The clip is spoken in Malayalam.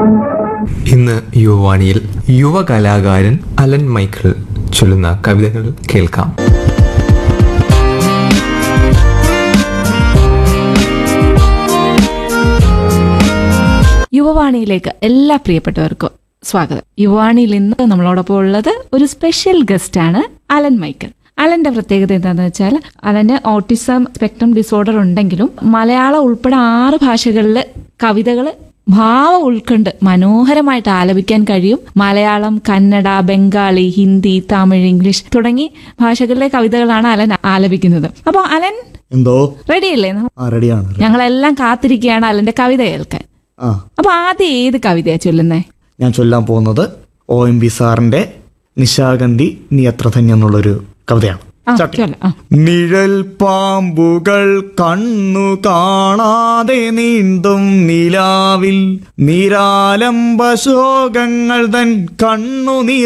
ഇന്ന് യുവാണിയിൽ യുവ കലാകാരൻ അലൻ മൈക്കിൾ ചൊല്ലുന്ന കവിതകൾ കേൾക്കാം യുവവാണിയിലേക്ക് എല്ലാ പ്രിയപ്പെട്ടവർക്കും സ്വാഗതം യുവവാണിയിൽ ഇന്ന് നമ്മളോടൊപ്പം ഉള്ളത് ഒരു സ്പെഷ്യൽ ഗസ്റ്റ് ആണ് അലൻ മൈക്കൽ അലന്റെ പ്രത്യേകത എന്താണെന്ന് വെച്ചാൽ അലന് ഓട്ടിസം സ്പെക്ട്രം ഡിസോർഡർ ഉണ്ടെങ്കിലും മലയാളം ഉൾപ്പെടെ ആറ് ഭാഷകളിൽ കവിതകൾ ഭാവം ഉൾക്കൊണ്ട് മനോഹരമായിട്ട് ആലപിക്കാൻ കഴിയും മലയാളം കന്നഡ ബംഗാളി ഹിന്ദി തമിഴ് ഇംഗ്ലീഷ് തുടങ്ങി ഭാഷകളിലെ കവിതകളാണ് അലൻ ആലപിക്കുന്നത് അപ്പോൾ അലൻ എന്തോ റെഡിയല്ലേ ആ റെഡിയാണ് ഞങ്ങളെല്ലാം കാത്തിരിക്കുകയാണ് അലന്റെ കവിത കേൾക്കാൻ ആ അപ്പൊ ആദ്യം ഏത് കവിതയാ ചൊല്ലുന്നേ ഞാൻ ചൊല്ലാൻ പോകുന്നത് ഒ എം ബി സാറിന്റെ നിശാഗന്ധി നീ എത്ര ധന്യം എന്നുള്ളൊരു കവിതയാണ് ആ ചാട്ടി. ചൊല്ല ആ നിഴൽ പാമ്പുകൾ കണ്ണു കാണാതെ നീന്തും നിലാവിൽ നിരാലംബ ശോകങ്ങൾ തൻ കണ്ണു